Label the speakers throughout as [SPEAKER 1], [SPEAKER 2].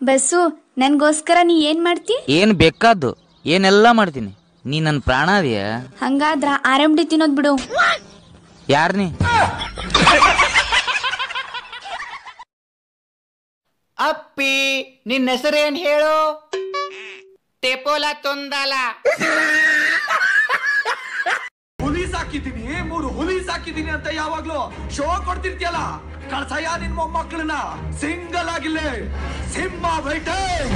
[SPEAKER 1] bus ನನ್ಗೋಸ್ಕರ ನೀ ಏನ್ ಮಾಡ್ತಿ
[SPEAKER 2] ಏನ್ ಬೇಕಾದ್ದು ಏನೆಲ್ಲ ಮಾಡ್ತೀನಿ ನೀ ನನ್ನ ಪ್ರಾಣ ಅದೆಯ
[SPEAKER 1] ಹಂಗಾದ್ರ ಆರಂಡಿ ತಿನ್ನೋದ್ ಬಿಡು
[SPEAKER 2] ಯಾರ್ ನೀ
[SPEAKER 3] ಅಪ್ಪಿ ನಿನ್ನ ಹೆಸರೇನ್ ಹೇಳು ಟೆಪೋಲ ತೊಂದಲ
[SPEAKER 4] ಹುಲಿ ಸಾಕಿದೀನಿ ಮೂರು ಹುಲಿ ಸಾಕಿದೀನಿ ಅಂತ ಯಾವಾಗ್ಲೂ ಶೋ ಕೊಡ್ತಿರ್ತೀಯಲ್ಲ ಕಳ್ಸಯ್ಯ ನಿನ್ ಮೊಮ್ಮಕ್ಕಳನ್ನ ಸಿಂಗಲ್ ಆಗಿಲ್ಲೇ ಸಿಂಹ ಬೇಟೆ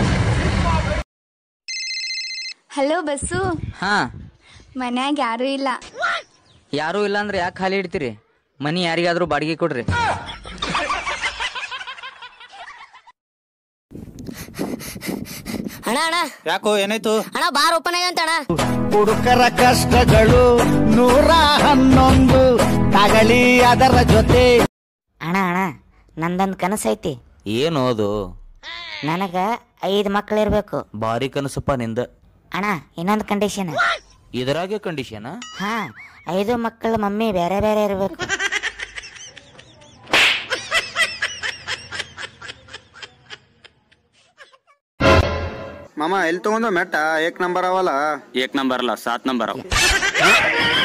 [SPEAKER 1] ಹಲೋ ಬಸ್ಸು
[SPEAKER 2] ಹಾ
[SPEAKER 1] ಮನ್ಯಾಗ ಯಾರು ಇಲ್ಲ
[SPEAKER 2] ಯಾರೂ ಇಲ್ಲ ಅಂದ್ರೆ ಯಾಕೆ ಖಾಲಿ ಇಡ್ತೀರಿ ಮನಿ ಯಾರಿಗಾದ್ರೂ ಬಾಡಿಗೆ ಕೊಡ್ರಿ
[SPEAKER 5] ಅಣ್ಣ ಅಣ್ಣ
[SPEAKER 3] ಯಾಕೋ ಏನಾಯ್ತು
[SPEAKER 5] ಅಣ್ಣ ಬಾರ್ ಓಪನ್ ಆಗಂತ ಅಣ್ಣ
[SPEAKER 3] ಹುಡುಕರ ಕಷ್ಟಗಳು ನೂರ ಹನ್ನೊಂದು ತಗಳಿ ಅದರ ಜೊತೆ
[SPEAKER 5] ಅಣ್ಣ ಅಣ್ಣ ನಂದೊಂದು ಕನಸೈತಿ
[SPEAKER 2] ಏನು ಅದು
[SPEAKER 5] ನನಗ ಐದು ಮಕ್ಳಿರ್ಬೇಕು
[SPEAKER 2] ಭಾರಿ ಕನಸಪ್ಪ ನಿಂದ
[SPEAKER 5] ಅಣ್ಣ ಇನ್ನೊಂದು ಕಂಡೀಷನ್
[SPEAKER 2] ಇದರಾಗೆ ಕಂಡೀಷನ್
[SPEAKER 5] ಹಾ ಐದು ಮಕ್ಕಳ ಮಮ್ಮಿ ಬೇರೆ ಬೇರೆ ಇರ್ಬೇಕು
[SPEAKER 6] ಮಾಮ ಎಲ್ಲಿ ತಗೊಂಡ ಮೆಟ್ಟ ಏಕ್ ನಂಬರ್ ಅವಲ್ಲ
[SPEAKER 7] एक नंबर ला सात नंबर आओ